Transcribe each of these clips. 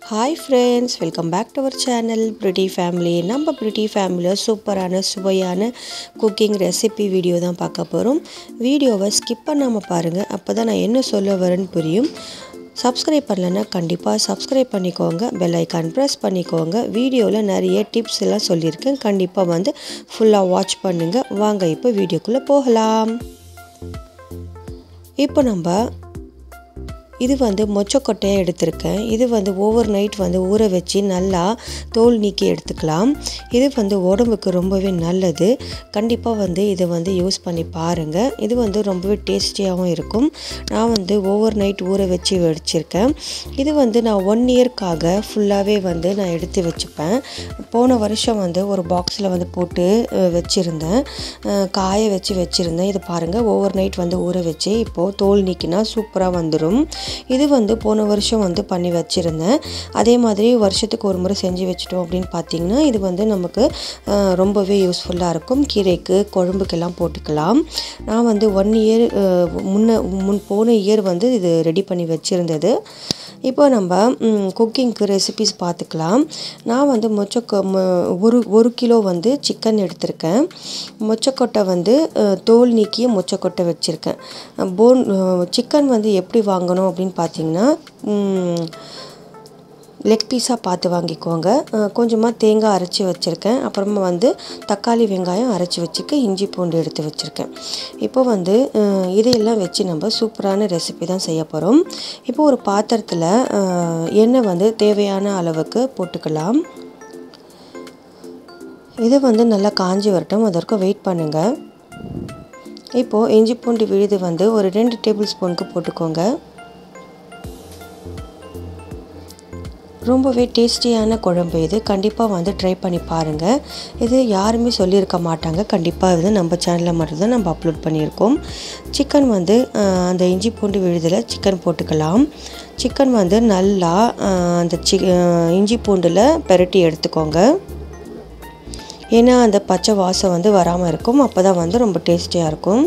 hi friends welcome back to our channel pretty family நம்ம pretty ஃபேமிலியில் சூப்பரான சுவையான குக்கிங் ரெசிபி வீடியோ தான் பார்க்க போகிறோம் வீடியோவை ஸ்கிப் பண்ணாமல் பாருங்கள் அப்போ தான் நான் என்ன சொல்ல வரேன்னு புரியும் சப்ஸ்கிரைப் பண்ணலைன்னா கண்டிப்பாக சப்ஸ்கிரைப் பண்ணிக்கோங்க பெல் ஐக்கான் ப்ரெஸ் பண்ணிக்கோங்க வீடியோவில் நிறைய டிப்ஸ் எல்லாம் சொல்லியிருக்கேன் கண்டிப்பாக வந்து ஃபுல்லாக வாட்ச் பண்ணுங்கள் வாங்க இப்போ வீடியோக்குள்ளே போகலாம் இப்போ நம்ம இது வந்து மொச்சக்கொட்டையை எடுத்திருக்கேன் இது வந்து ஓவர் நைட் வந்து ஊற வச்சு நல்லா தோல் நீக்கி எடுத்துக்கலாம் இது வந்து உடம்புக்கு ரொம்பவே நல்லது கண்டிப்பாக வந்து இதை வந்து யூஸ் பண்ணி பாருங்கள் இது வந்து ரொம்பவே டேஸ்டியாகவும் இருக்கும் நான் வந்து ஓவர் நைட் ஊற வச்சு வச்சிருக்கேன் இது வந்து நான் ஒன் இயர்க்காக ஃபுல்லாகவே வந்து நான் எடுத்து வச்சுப்பேன் போன வருஷம் வந்து ஒரு பாக்ஸில் வந்து போட்டு வச்சுருந்தேன் காய வச்சு வச்சுருந்தேன் இது பாருங்கள் ஓவர் நைட் வந்து ஊற வச்சு இப்போது தோல் நீக்கினா சூப்பராக வந்துடும் இது வந்து போன வருஷம் வந்து பண்ணி வச்சுருந்தேன் அதே மாதிரி வருஷத்துக்கு ஒரு முறை செஞ்சு வச்சுட்டோம் அப்படின்னு பார்த்தீங்கன்னா இது வந்து நமக்கு ரொம்பவே யூஸ்ஃபுல்லாக இருக்கும் கீரைக்கு குழம்புக்கெல்லாம் போட்டுக்கலாம் நான் வந்து ஒன் இயர் முன்ன முன் போன இயர் வந்து இது ரெடி பண்ணி வச்சுருந்தது இப்போ நம்ம குக்கிங்க்கு ரெசிபிஸ் பார்த்துக்கலாம் நான் வந்து மொச்சக்கொ ஒரு ஒரு கிலோ வந்து சிக்கன் எடுத்திருக்கேன் மொச்சக்கொட்டை வந்து தோல் நீக்கிய மொச்சக்கொட்டை வச்சுருக்கேன் போன் சிக்கன் வந்து எப்படி வாங்கணும் அப்படின்னு பார்த்தீங்கன்னா லெக் பீஸாக பார்த்து வாங்கிக்கோங்க கொஞ்சமாக தேங்காய் அரைச்சி வச்சுருக்கேன் அப்புறமா வந்து தக்காளி வெங்காயம் அரைச்சி வச்சுருக்கேன் இஞ்சி பூண்டு எடுத்து வச்சுருக்கேன் இப்போ வந்து இதையெல்லாம் வச்சு நம்ம சூப்பரான ரெசிபி தான் செய்ய போகிறோம் இப்போ ஒரு பாத்திரத்தில் எண்ணெய் வந்து தேவையான அளவுக்கு போட்டுக்கலாம் இது வந்து நல்லா காஞ்சி வரட்டும் அதற்கு வெயிட் பண்ணுங்கள் இப்போது இஞ்சி பூண்டு விழுது வந்து ஒரு ரெண்டு டேபிள் ஸ்பூனுக்கு போட்டுக்கோங்க ரொம்பவே டேஸ்டியான குழம்பு இது கண்டிப்பாக வந்து ட்ரை பண்ணி பாருங்கள் இது யாருமே சொல்லியிருக்க மாட்டாங்க கண்டிப்பாக இது நம்ம சேனலில் மட்டும்தான் நம்ம அப்லோட் பண்ணியிருக்கோம் சிக்கன் வந்து அந்த இஞ்சி பூண்டு விழுதில் சிக்கன் போட்டுக்கலாம் சிக்கன் வந்து நல்லா அந்த சி இஞ்சி பூண்டில் பெரட்டி எடுத்துக்கோங்க ஏன்னா அந்த பச்சை வாசம் வந்து வராமல் இருக்கும் அப்போ தான் வந்து ரொம்ப டேஸ்டியாக இருக்கும்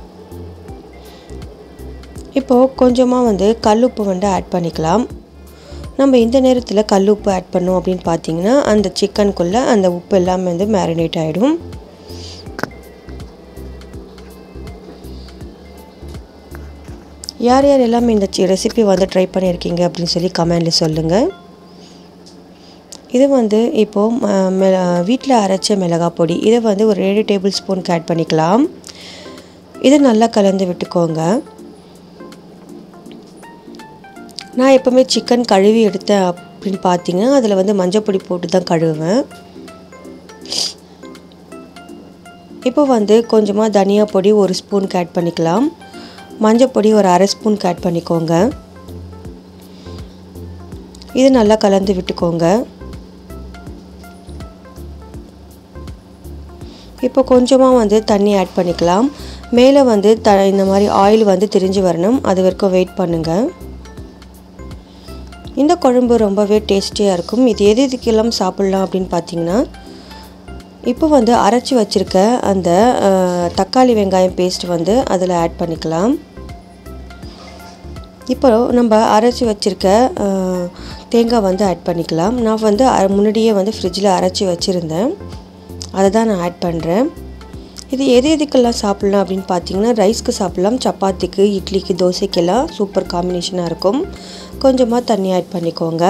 இப்போது கொஞ்சமாக வந்து கல்லுப்பு வந்து ஆட் பண்ணிக்கலாம் நம்ம இந்த நேரத்தில் கல் உப்பு ஆட் பண்ணோம் அப்படின்னு பார்த்தீங்கன்னா அந்த சிக்கனுக்குள்ளே அந்த உப்பு எல்லாமே வந்து மேரினேட் ஆகிடும் யார் யார் எல்லாமே இந்த ரெசிபி வந்து ட்ரை பண்ணியிருக்கீங்க அப்படின்னு சொல்லி கமெண்டில் சொல்லுங்கள் இது வந்து இப்போது வீட்டில் அரைச்ச மிளகாய் பொடி இதை வந்து ஒரு ஏழு டேபிள் ஸ்பூனுக்கு ஆட் பண்ணிக்கலாம் இதை நல்லா கலந்து விட்டுக்கோங்க நான் எப்போவுமே சிக்கன் கழுவி எடுத்தேன் அப்படின்னு பார்த்தீங்கன்னா அதில் வந்து மஞ்சள் பொடி போட்டு தான் கழுவுவேன் இப்போ வந்து கொஞ்சமாக தனியா பொடி ஒரு ஸ்பூனுக்கு ஆட் பண்ணிக்கலாம் மஞ்சள் பொடி ஒரு அரை ஸ்பூனுக்கு ஆட் பண்ணிக்கோங்க இது நல்லா கலந்து விட்டுக்கோங்க இப்போ கொஞ்சமாக வந்து தண்ணி ஆட் பண்ணிக்கலாம் மேலே வந்து த இந்த மாதிரி ஆயில் வந்து திரிஞ்சு வரணும் அது வரைக்கும் வெயிட் பண்ணுங்கள் இந்த குழம்பு ரொம்பவே டேஸ்டியாக இருக்கும் இது எது இதுக்கெல்லாம் சாப்பிட்லாம் அப்படின்னு பார்த்தீங்கன்னா இப்போ வந்து அரைச்சி வச்சுருக்க அந்த தக்காளி வெங்காயம் பேஸ்ட் வந்து அதில் ஆட் பண்ணிக்கலாம் இப்போ நம்ம அரைச்சி வச்சுருக்க தேங்காய் வந்து ஆட் பண்ணிக்கலாம் நான் வந்து முன்னாடியே வந்து ஃப்ரிட்ஜில் அரைச்சி வச்சுருந்தேன் அதை தான் நான் ஆட் பண்ணுறேன் இது எது எதுக்கெல்லாம் சாப்பிட்லாம் அப்படின்னு பார்த்தீங்கன்னா ரைஸ்க்கு சாப்பிட்லாம் சப்பாத்திக்கு இட்லிக்கு தோசைக்கெல்லாம் சூப்பர் காம்பினேஷனாக இருக்கும் கொஞ்சமாக தண்ணி ஆட் பண்ணிக்கோங்க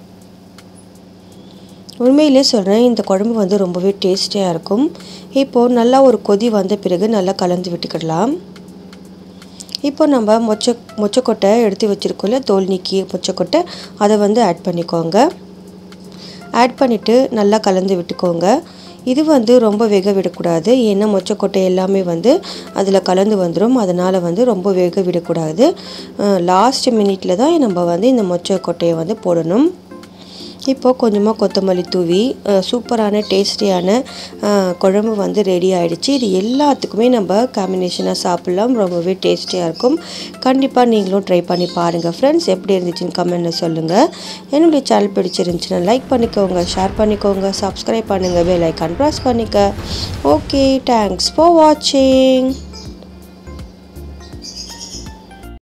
உண்மையிலே சொல்கிறேன் இந்த குழம்பு வந்து ரொம்பவே டேஸ்டியாக இருக்கும் இப்போது நல்லா ஒரு கொதி வந்த பிறகு நல்லா கலந்து விட்டுக்கிடலாம் இப்போ நம்ம மொச்ச மொச்சக்கொட்டை எடுத்து வச்சுருக்கோம்ல தோல் நீக்கி மொச்சக்கொட்டை அதை வந்து ஆட் பண்ணிக்கோங்க ஆட் பண்ணிவிட்டு நல்லா கலந்து விட்டுக்கோங்க இது வந்து ரொம்ப வேக விடக்கூடாது ஏன்னா மொச்சக்கொட்டை எல்லாமே வந்து அதில் கலந்து வந்துடும் அதனால் வந்து ரொம்ப வேக விடக்கூடாது லாஸ்ட் மினிட்ல தான் நம்ம வந்து இந்த மொச்சக்கொட்டையை வந்து போடணும் இப்போது கொஞ்சமாக கொத்தமல்லி தூவி சூப்பரான டேஸ்டியான குழம்பு வந்து ரெடி ஆகிடுச்சு இது எல்லாத்துக்குமே நம்ம காம்பினேஷனாக சாப்பிட்லாம் ரொம்பவே டேஸ்டியாக இருக்கும் கண்டிப்பாக நீங்களும் ட்ரை பண்ணி பாருங்கள் ஃப்ரெண்ட்ஸ் எப்படி இருந்துச்சுன்னு கமெண்ட்டில் சொல்லுங்கள் என்னுடைய சேனல் பிடிச்சிருந்துச்சுன்னா லைக் பண்ணிக்கோங்க ஷேர் பண்ணிக்கோங்க சப்ஸ்கிரைப் பண்ணுங்கள் பெல் ஐக்கான் ப்ரெஸ் பண்ணிக்க ஓகே தேங்க்ஸ் ஃபார் வாட்சிங்